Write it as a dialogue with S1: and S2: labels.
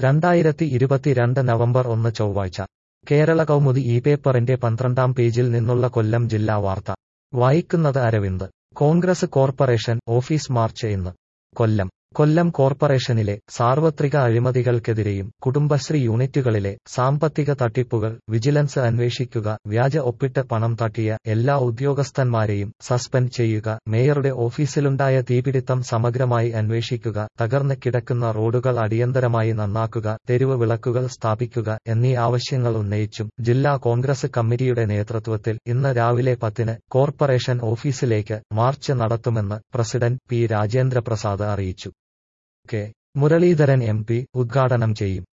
S1: രണ്ടായിരത്തി ഇരുപത്തിരണ്ട് നവംബർ ഒന്ന് ചൊവ്വാഴ്ച കേരള കൗമുദി ഈ പേപ്പറിന്റെ പന്ത്രണ്ടാം പേജിൽ നിന്നുള്ള കൊല്ലം ജില്ലാ വാർത്ത വായിക്കുന്നത് Aravind Congress corporation office march ഇന്ന് കൊല്ലം കൊല്ലം കോർപ്പറേഷനിലെ സാർവത്രിക അഴിമതികൾക്കെതിരെയും കുടുംബശ്രീ യൂണിറ്റുകളിലെ സാമ്പത്തിക തട്ടിപ്പുകൾ വിജിലൻസ് അന്വേഷിക്കുക വ്യാജ ഒപ്പിട്ട് പണം തട്ടിയ എല്ലാ ഉദ്യോഗസ്ഥന്മാരെയും സസ്പെൻഡ് ചെയ്യുക മേയറുടെ ഓഫീസിലുണ്ടായ തീപിടിത്തം സമഗ്രമായി അന്വേഷിക്കുക തകർന്ന് കിടക്കുന്ന റോഡുകൾ അടിയന്തരമായി നന്നാക്കുക തെരുവ് വിളക്കുകൾ സ്ഥാപിക്കുക എന്നീ ആവശ്യങ്ങൾ ഉന്നയിച്ചും ജില്ലാ കോൺഗ്രസ് കമ്മിറ്റിയുടെ നേതൃത്വത്തിൽ ഇന്ന് രാവിലെ പത്തിന് കോർപ്പറേഷൻ ഓഫീസിലേക്ക് മാർച്ച് നടത്തുമെന്ന് പ്രസിഡന്റ് പി രാജേന്ദ്രപ്രസാദ് അറിയിച്ചു കെ മുരളീധരൻ എം പി ഉദ്ഘാടനം ചെയ്യും